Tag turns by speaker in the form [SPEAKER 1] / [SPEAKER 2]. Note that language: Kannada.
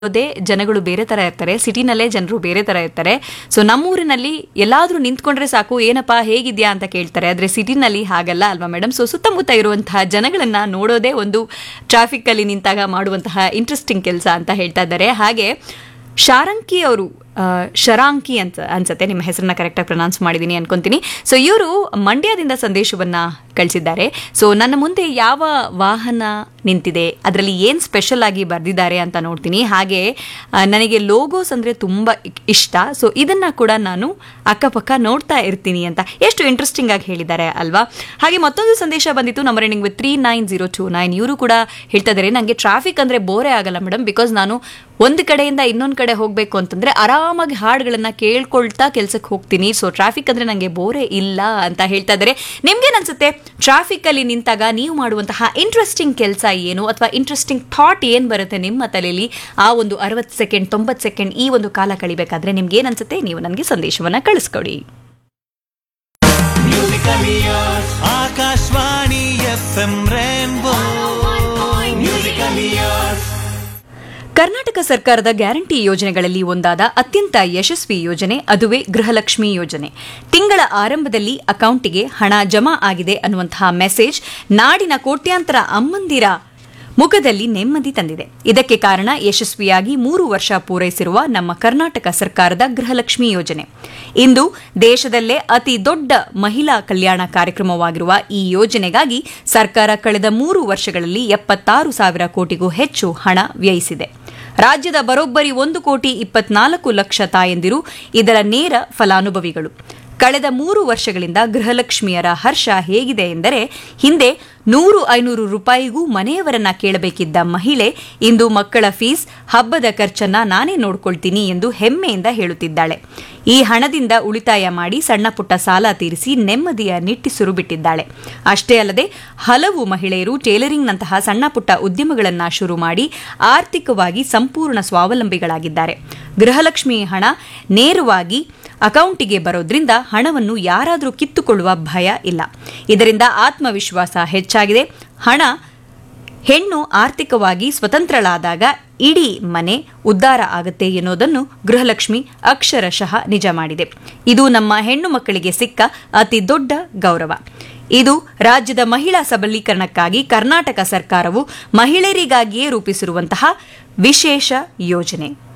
[SPEAKER 1] ದೇ ಜನಗಳು ಬೇರೆ ತರ ಇರ್ತಾರೆ ಸಿಟಿನಲ್ಲೇ ಜನರು ಬೇರೆ ತರ ಇರ್ತಾರೆ ಸೊ ನಮ್ಮೂರಿನಲ್ಲಿ ಎಲ್ಲಾದ್ರೂ ನಿಂತ್ಕೊಂಡ್ರೆ ಸಾಕು ಏನಪ್ಪಾ ಹೇಗಿದ್ಯಾ ಅಂತ ಕೇಳ್ತಾರೆ ಆದ್ರೆ ಸಿಟಿನಲ್ಲಿ ಹಾಗಲ್ಲ ಅಲ್ವಾ ಮೇಡಮ್ ಸೊ ಸುತ್ತಮುತ್ತ ಇರುವಂತಹ ಜನಗಳನ್ನ ನೋಡೋದೇ ಒಂದು ಟ್ರಾಫಿಕ್ ಅಲ್ಲಿ ನಿಂತಾಗ ಮಾಡುವಂತಹ ಇಂಟ್ರೆಸ್ಟಿಂಗ್ ಕೆಲಸ ಅಂತ ಹೇಳ್ತಾ ಇದ್ದಾರೆ ಹಾಗೆ ಶಾರಂಕಿ ಅವರು ಆ, ಶರಾಂಕಿ ಅಂತ ಅನ್ಸುತ್ತೆ ನಿಮ್ಮ ಹೆಸರನ್ನ ಕರೆಕ್ಟಾಗಿ ಪ್ರೊನೌನ್ಸ್ ಮಾಡಿದ್ದೀನಿ ಅನ್ಕೊಂತೀನಿ ಸೊ ಇವರು ಮಂಡ್ಯದಿಂದ ಸಂದೇಶವನ್ನ ಕಳಿಸಿದ್ದಾರೆ ಸೊ ನನ್ನ ಮುಂದೆ ಯಾವ ವಾಹನ ನಿಂತಿದೆ ಅದರಲ್ಲಿ ಏನು ಸ್ಪೆಷಲ್ ಆಗಿ ಬರೆದಿದ್ದಾರೆ ಅಂತ ನೋಡ್ತೀನಿ ಹಾಗೆ ಆ, ನನಗೆ ಲೋಗೋಸ್ ಅಂದರೆ ತುಂಬ ಇಷ್ಟ ಸೊ ಇದನ್ನ ಕೂಡ ನಾನು ಅಕ್ಕಪಕ್ಕ ನೋಡ್ತಾ ಇರ್ತೀನಿ ಅಂತ ಎಷ್ಟು ಇಂಟ್ರೆಸ್ಟಿಂಗ್ ಆಗಿ ಹೇಳಿದ್ದಾರೆ ಅಲ್ವಾ ಹಾಗೆ ಮತ್ತೊಂದು ಸಂದೇಶ ಬಂದಿತ್ತು ನಮ್ಮ running with three nine zero two nine ಇವರು ಕೂಡ ಹೇಳ್ತಾ ಇದ್ದಾರೆ ನನಗೆ ಟ್ರಾಫಿಕ್ ಅಂದರೆ ಬೋರೇ ಆಗಲ್ಲ ಮೇಡಮ್ ಬಿಕಾಸ್ ನಾನು ಒಂದು ಕಡೆಯಿಂದ ಇನ್ನೊಂದು ಕಡೆ ಹೋಗಬೇಕು ಅಂತಂದ್ರೆ ಆರಾಮಾಗಿ ಹಾಡುಗಳನ್ನ ಕೇಳ್ಕೊಳ್ತಾ ಕೆಲ್ಸಕ್ಕೆ ಹೋಗ್ತೀನಿ ಸೊ ಟ್ರಾಫಿಕ್ ಅಂದ್ರೆ ನನಗೆ ಬೋರೇ ಇಲ್ಲ ಅಂತ ಹೇಳ್ತಾ ಇದ್ದಾರೆ ನಿಮ್ಗೇನ್ ಅನ್ಸುತ್ತೆ ಟ್ರಾಫಿಕ್ ಅಲ್ಲಿ ನಿಂತಾಗ ನೀವು ಮಾಡುವಂತಹ ಇಂಟ್ರೆಸ್ಟಿಂಗ್ ಕೆಲಸ ಏನು ಅಥವಾ ಇಂಟ್ರೆಸ್ಟಿಂಗ್ ಥಾಟ್ ಏನ್ ಬರುತ್ತೆ ನಿಮ್ಮ ತಲೆಯಲ್ಲಿ ಆ ಒಂದು ಅರವತ್ತು ಸೆಕೆಂಡ್ ತೊಂಬತ್ತು ಸೆಕೆಂಡ್ ಈ ಒಂದು ಕಾಲ ಕಳಿಬೇಕಾದ್ರೆ ನಿಮ್ಗೆ ಏನ್ ಅನ್ಸುತ್ತೆ ನೀವು ನನಗೆ ಸಂದೇಶವನ್ನ ಕಳಿಸ್ಕೊಡಿ
[SPEAKER 2] Akashvani F M rainbow musical years
[SPEAKER 1] Karnataka ಸರ್ಕಾರದ ಗ್ಯಾರಂಟಿ ಯೋಜನೆಗಳಲ್ಲಿ ಒಂದಾದ ಅತ್ಯಂತ ಯಶಸ್ವಿ ಯೋಜನೆ ಅದುವೇ ಗೃಹಲಕ್ಷ್ಮಿ ಯೋಜನೆ ತಿಂಗಳ ಆರಂಭದಲ್ಲಿ ಅಕೌಂಟಿಗೆ ಹಣ ಜಮಾ ಆಗಿದೆ ಅನ್ನುವಂತಹ ಮೆಸೇಜ್ ನಾಡಿನ ಕೋಟ್ಯಾಂತರ ಅಮ್ಮಂದಿರ ಮುಖದಲ್ಲಿ ನೆಮ್ಮದಿ ತಂದಿದೆ ಇದಕ್ಕೆ ಕಾರಣ ಯಶಸ್ವಿಯಾಗಿ ಮೂರು ವರ್ಷ ಪೂರೈಸಿರುವ ನಮ್ಮ ಕರ್ನಾಟಕ ಸರ್ಕಾರದ ಗೃಹಲಕ್ಷ್ಮಿ ಯೋಜನೆ ಇಂದು ದೇಶದಲ್ಲೇ ಅತಿ ದೊಡ್ಡ ಮಹಿಳಾ ಕಲ್ಯಾಣ ಕಾರ್ಯಕ್ರಮವಾಗಿರುವ ಈ ಯೋಜನೆಗಾಗಿ ಸರ್ಕಾರ ಕಳೆದ ಮೂರು ವರ್ಷಗಳಲ್ಲಿ ಎಪ್ಪತ್ತಾರು ಸಾವಿರ ಕೋಟಿಗೂ ಹೆಚ್ಚು ಹಣ ವ್ಯಯಿಸಿದೆ ರಾಜ್ಯದ ಬರೋಬ್ಬರಿ ಒಂದು ಕೋಟಿ ಇಪ್ಪತ್ನಾಲ್ಕು ಲಕ್ಷ ತಾಯಂದಿರು ಇದರ ನೇರ ಫಲಾನುಭವಿಗಳು ಕಳೆದ ಮೂರು ವರ್ಷಗಳಿಂದ ಗೃಹಲಕ್ಷ್ಮಿಯರ ಹರ್ಷ ಹೇಗಿದೆ ಎಂದರೆ ಹಿಂದೆ ನೂರು ಐನೂರು ರೂಪಾಯಿಗೂ ಮನೆಯವರನ್ನ ಕೇಳಬೇಕಿದ್ದ ಮಹಿಳೆ ಇಂದು ಮಕ್ಕಳ ಫೀಸ್ ಹಬ್ಬದ ಖರ್ಚನ್ನ ನಾನೇ ನೋಡ್ಕೊಳ್ತೀನಿ ಎಂದು ಹೆಮ್ಮೆಯಿಂದ ಹೇಳುತ್ತಿದ್ದಾಳೆ ಈ ಹಣದಿಂದ ಉಳಿತಾಯ ಮಾಡಿ ಸಣ್ಣ ಪುಟ್ಟ ಸಾಲ ತೀರಿಸಿ ನೆಮ್ಮದಿಯ ನಿಟ್ಟಿಸುರು ಬಿಟ್ಟಿದ್ದಾಳೆ ಅಷ್ಟೇ ಅಲ್ಲದೆ ಹಲವು ಮಹಿಳೆಯರು ಟೇಲರಿಂಗ್ನಂತಹ ಸಣ್ಣ ಪುಟ್ಟ ಉದ್ಯಮಗಳನ್ನ ಶುರು ಮಾಡಿ ಆರ್ಥಿಕವಾಗಿ ಸಂಪೂರ್ಣ ಸ್ವಾವಲಂಬಿಗಳಾಗಿದ್ದಾರೆ ಗೃಹಲಕ್ಷ್ಮಿ ಹಣ ನೇರವಾಗಿ ಅಕೌಂಟಿಗೆ ಬರೋದ್ರಿಂದ ಹಣವನ್ನು ಯಾರಾದರೂ ಕಿತ್ತುಕೊಳ್ಳುವ ಭಯ ಇಲ್ಲ ಇದರಿಂದ ಆತ್ಮವಿಶ್ವಾಸ ಹೆಚ್ಚಾಗಿದೆ ಹಣ ಹೆಣ್ಣು ಆರ್ಥಿಕವಾಗಿ ಸ್ವತಂತ್ರಳಾದಾಗ ಇಡೀ ಮನೆ ಉದ್ಧಾರ ಆಗುತ್ತೆ ಎನ್ನುವುದನ್ನು ಗೃಹಲಕ್ಷ್ಮಿ ಅಕ್ಷರಶಃ ನಿಜ ಮಾಡಿದೆ ಇದು ನಮ್ಮ ಹೆಣ್ಣು ಮಕ್ಕಳಿಗೆ ಸಿಕ್ಕ ಅತಿ ದೊಡ್ಡ ಗೌರವ ಇದು ರಾಜ್ಯದ ಮಹಿಳಾ ಸಬಲೀಕರಣಕ್ಕಾಗಿ ಕರ್ನಾಟಕ ಸರ್ಕಾರವು ಮಹಿಳೆಯರಿಗಾಗಿಯೇ ರೂಪಿಸಿರುವಂತಹ ವಿಶೇಷ ಯೋಜನೆ